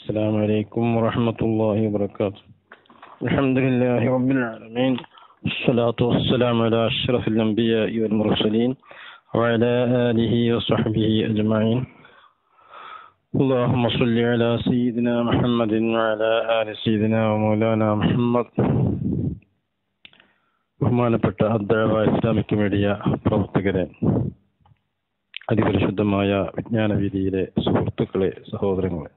السلام عليكم ورحمة الله وبركاته الحمد لله رب العالمين الصلاة والسلام على أشرف الأنبياء والمرسلين وعلى آله وصحبه أجمعين اللهم صل على سيدنا محمد وعلى آل سيدنا ومولانا محمد ബഹുമാനപ്പെട്ട അദ്ദഴവ Islamic media പ്രവർത്തകരെ അതിപരിശുദ്ധമായ വിജ്ഞാനവീതിയിലെ സുഹൃത്തുക്കളെ സഹോദരങ്ങളെ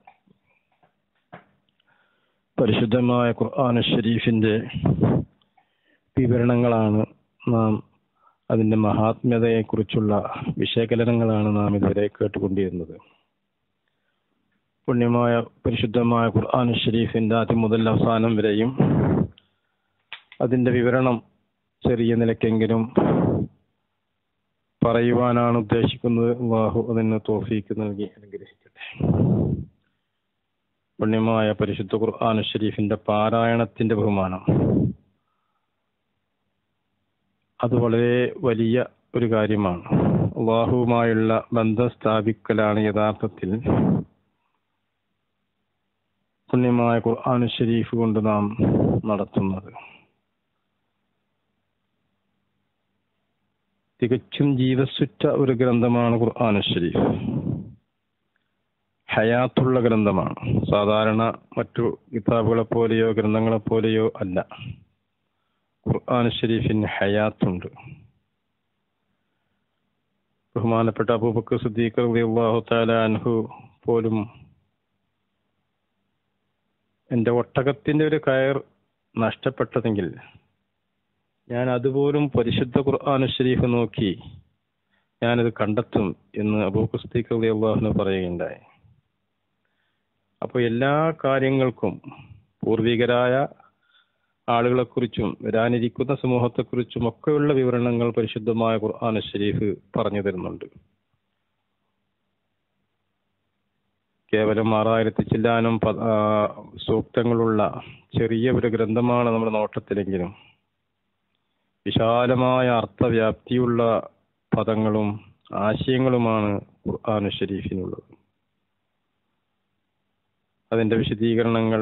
പരിശുദ്ധമായ ഖുർആൻ ഷരീഫിന്റെ വിവരണങ്ങളാണ് നാം അതിന്റെ മഹാത്മ്യതയെക്കുറിച്ചുള്ള വിശകലനങ്ങളാണ് നാം ഇതുവരെ കേട്ടുകൊണ്ടിരുന്നത് പുണ്യമായ പരിശുദ്ധമായ ഖുർആൻ ഷരീഫിന്റെ ആദ്യം മുതൽ അവസാനം വരെയും അതിന്റെ വിവരണം ചെറിയ നിലക്കെങ്കിലും പറയുവാനാണ് ഉദ്ദേശിക്കുന്നത് അള്ളാഹു അതിന് തോഫീക്ക് നൽകി അനുഗ്രഹിക്കട്ടെ പുണ്യമായ പരിശുദ്ധ ഖുർആൻ ഷരീഫിന്റെ പാരായണത്തിന്റെ ബഹുമാനം അത് വളരെ വലിയ ഒരു കാര്യമാണ് അള്ളാഹുവുമായുള്ള ബന്ധം സ്ഥാപിക്കലാണ് യഥാർത്ഥത്തിൽ പുണ്യമായ ഖുർആൻ ഷരീഫ് കൊണ്ട് നാം നടത്തുന്നത് തികച്ചും ജീവസുറ്റ ഒരു ഗ്രന്ഥമാണ് ഖുർആൻ ഷരീഫ് ഹയാത്തുള്ള ഗ്രന്ഥമാണ് സാധാരണ മറ്റു കിതാബുകളെ പോലെയോ ഗ്രന്ഥങ്ങളെ പോലെയോ അല്ല ഖുർആൻ ഷരീഫിന് ഹയാത്തുണ്ട് ബഹുമാനപ്പെട്ട അബൂബക്കർ സിദ്ദീഖ് റളിയല്ലാഹു തആല അൻഹു പോലും എൻ്റെ ഒട്ടകത്തിന്റെ ഒരു കയർ നഷ്ടപ്പെട്ടതെങ്കിൽ ഞാൻ അതുപോലും പരിശുദ്ധ ഖുർആൻ ഷരീഫ് നോക്കി ഞാനത് കണ്ടെത്തും എന്ന് അബൂബക്കർ സിദ്ദീഖ് റളിയല്ലാഹു പറയുകയുണ്ടായി അപ്പോൾ എല്ലാ കാര്യങ്ങൾക്കും പൂർവികരായ ആളുകളെക്കുറിച്ചും വരാനിരിക്കുന്ന സമൂഹത്തെക്കുറിച്ചും ഒക്കെയുള്ള വിവരണങ്ങൾ പരിശുദ്ധമായ ഖുർആൻ ഷരീഫ് പറഞ്ഞു തരുന്നുണ്ട് കേവലം ആറായിരത്തി ചില്ലാനും സൂക്തങ്ങളുള്ള ചെറിയ ഒരു ഗ്രന്ഥമാണ് നമ്മുടെ നോട്ടത്തിലെങ്കിലും വിശാലമായ അർത്ഥവ്യാപ്തിയുള്ള പദങ്ങളും ആശയങ്ങളുമാണ് ഖുർആൻ ഷരീഫിനുള്ളത് അതിന്റെ വിശദീകരണങ്ങൾ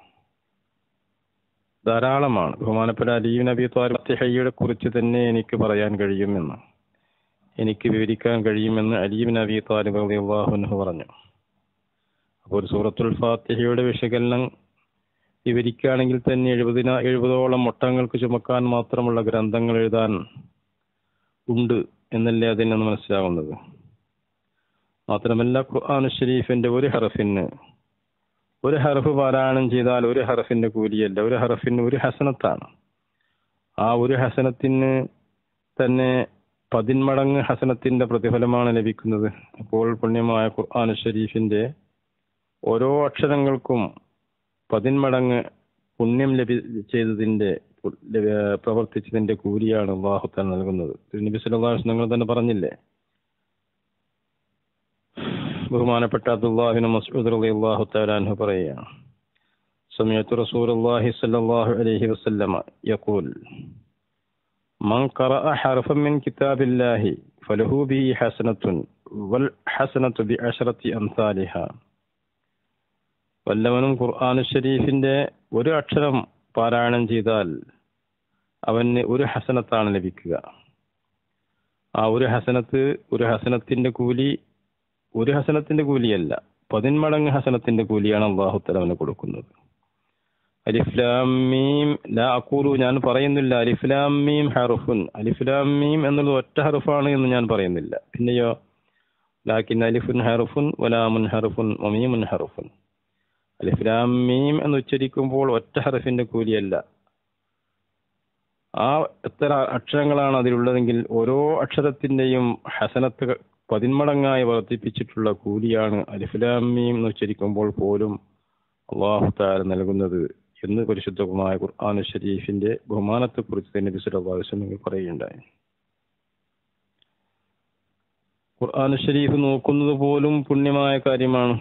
ധാരാളമാണ് ബഹുമാനപ്പെട്ട അലീബ് നബി ത്വാരിഹയ്യയുടെ കുറിച്ച് തന്നെ എനിക്ക് പറയാൻ കഴിയുമെന്ന് എനിക്ക് വിവരിക്കാൻ കഴിയുമെന്ന് അലീബ് നബി താലിബ് അള്ളാഹുനു പറഞ്ഞു അപ്പോൾ സൂറത്തുൽ ഫാത്തിഹയുടെ വിശകലനം വിവരിക്കുകയാണെങ്കിൽ തന്നെ എഴുപതിന എഴുപതോളം ഒട്ടങ്ങൾക്ക് ചുമക്കാൻ മാത്രമുള്ള ഗ്രന്ഥങ്ങൾ എഴുതാൻ ഉണ്ട് എന്നല്ലേ അതിൽ നിന്ന് മനസ്സിലാവുന്നത് മാത്രമല്ല ഖുർആൻ ഷരീഫിന്റെ ഒരു ഹറഫിന് ഒരു ഹറഫ് പാരായണം ചെയ്താൽ ഒരു ഹറഫിന്റെ കൂലിയല്ല ഒരു ഹറഫിന് ഒരു ഹസനത്താണ് ആ ഒരു ഹസനത്തിന് തന്നെ പതിന്മടങ്ങ് ഹസനത്തിന്റെ പ്രതിഫലമാണ് ലഭിക്കുന്നത് അപ്പോൾ പുണ്യമായ ഖുർആൻ ഷരീഫിന്റെ ഓരോ അക്ഷരങ്ങൾക്കും പതിന്മടങ്ങ് പുണ്യം ലഭി ചെയ്തതിന്റെ പ്രവർത്തിച്ചതിന്റെ കൂലിയാണ് അള്ളാഹുത്താൻ നൽകുന്നത് നബി സല്ലല്ലാഹു നിങ്ങൾ തന്നെ പറഞ്ഞില്ലേ ബഹുമാനപ്പെട്ട അബ്ദുല്ലാഹിന് മസ്ഊദ് റളിയല്ലാഹു തആല അൻഹു പറയുകയാണ് سمعت رسول الله صلى الله عليه وسلم يقول من قرأ حرفا من كتاب الله فله به حسنة والحسنة بعشرة أمثالها വല്ലവനും ഖുർആൻ ഷരീഫിന്റെ ഒരു അക്ഷരം പാരായണം ചെയ്താൽ അവന് ഒരു ഹസനത്താണ് ലഭിക്കുക ആ ഒരു ഹസനത്ത് ഒരു ഹസനത്തിന്റെ കൂലി ഒരു ഹസനത്തിന്റെ കൂലിയല്ല പതിന്മടങ്ങ് ഹസനത്തിന്റെ കൂലിയാണ് അള്ളാഹുത്തല അവന് കൊടുക്കുന്നത് അലിഫ്ലാമീം ലാ അക്കൂലു ഞാൻ പറയുന്നില്ല അലിഫ്ലാമീം ഹറുഫുൻ അലിഫ്ലാമീം എന്നുള്ളത് ഒറ്റ ഹറുഫാണ് എന്ന് ഞാൻ പറയുന്നില്ല പിന്നെയോ ലാക്കിൻ അലിഫുൻ ഹറുഫുൻ വലാമുൻ ഹറുഫുൻ മമീമുൻ ഹറുഫുൻ അലിഫ്ലാമീം എന്ന് ഉച്ചരിക്കുമ്പോൾ ഒറ്റ ഹറഫിന്റെ കൂലിയല്ല ആ എത്ര അക്ഷരങ്ങളാണ് അതിലുള്ളതെങ്കിൽ ഓരോ അക്ഷരത്തിന്റെയും ഹസനത്ത് പതിന്മടങ്ങായി വർദ്ധിപ്പിച്ചിട്ടുള്ള കൂലിയാണ് അലിഫ്ലാമീം എന്ന് ഉച്ചരിക്കുമ്പോൾ പോലും അള്ളാഹു താര നൽകുന്നത് എന്ന് പരിശുദ്ധമായ ഖുർആൻ ഷരീഫിന്റെ ബഹുമാനത്തെക്കുറിച്ച് തന്നെ ബിസുലാസ്വങ്ങൾ പറയുകയുണ്ടായി ഖുർആൻ ഷരീഫ് നോക്കുന്നത് പോലും പുണ്യമായ കാര്യമാണ്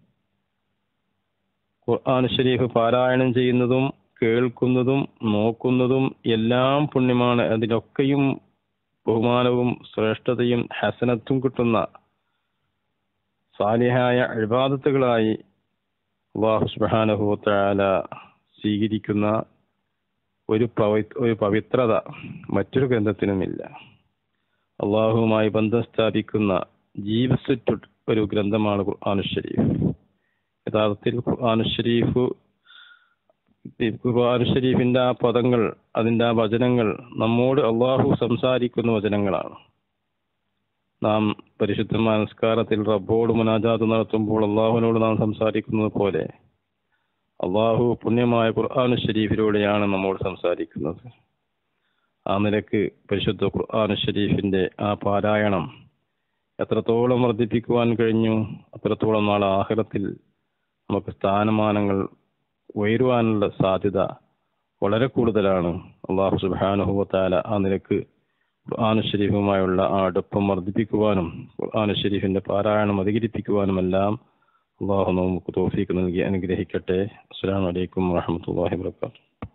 ഖുർആൻ ഷരീഫ് പാരായണം ചെയ്യുന്നതും കേൾക്കുന്നതും നോക്കുന്നതും എല്ലാം പുണ്യമാണ് അതിലൊക്കെയും ബഹുമാനവും ശ്രേഷ്ഠതയും ഹസനത്തും കിട്ടുന്ന സാലിഹായ അഴിബാദത്തുകളായി അള്ളാഹു സുബാനഹുത്താല സ്വീകരിക്കുന്ന ഒരു പവി ഒരു പവിത്രത മറ്റൊരു ഗ്രന്ഥത്തിനുമില്ല അള്ളാഹുവുമായി ബന്ധം സ്ഥാപിക്കുന്ന ജീവസുറ്റു ഒരു ഗ്രന്ഥമാണ് ഖുർആാനു ഷരീഫ് യഥാർത്ഥത്തിൽ ഖുർആാനു ഷരീഫ് ഖുർആാനു ഷരീഫിന്റെ ആ പദങ്ങൾ അതിന്റെ ആ വചനങ്ങൾ നമ്മോട് അള്ളാഹു സംസാരിക്കുന്ന വചനങ്ങളാണ് നാം പരിശുദ്ധമായ നമസ്കാരത്തിൽ റബ്ബോട് മുനാജാത്ത് നടത്തുമ്പോൾ അള്ളാഹുവിനോട് നാം സംസാരിക്കുന്നത് പോലെ അള്ളാഹു പുണ്യമായ ഖുർആാനു ഷരീഫിലൂടെയാണ് നമ്മോട് സംസാരിക്കുന്നത് ആ നിലക്ക് പരിശുദ്ധ ഖുർആാനു ഷരീഫിന്റെ ആ പാരായണം എത്രത്തോളം വർദ്ധിപ്പിക്കുവാൻ കഴിഞ്ഞു അത്രത്തോളം നാളെ ആഹ്റത്തിൽ നമുക്ക് സ്ഥാനമാനങ്ങൾ ഉയരുവാനുള്ള സാധ്യത വളരെ കൂടുതലാണ് അള്ളാഹു സുബാനുഹുവത്താല ആ നിലക്ക് ഖുർആാനു ഷരീഫുമായുള്ള ആ അടുപ്പം വർദ്ധിപ്പിക്കുവാനും ഖുർആാനു ഷരീഫിന്റെ പാരായണം അധികരിപ്പിക്കുവാനുമെല്ലാം അള്ളാഹു നമുക്ക് തോഫീക്ക് നൽകി അനുഗ്രഹിക്കട്ടെ അസ്സാം വലൈക്കും വാഹമത്തല്ലാഹി വാത്തു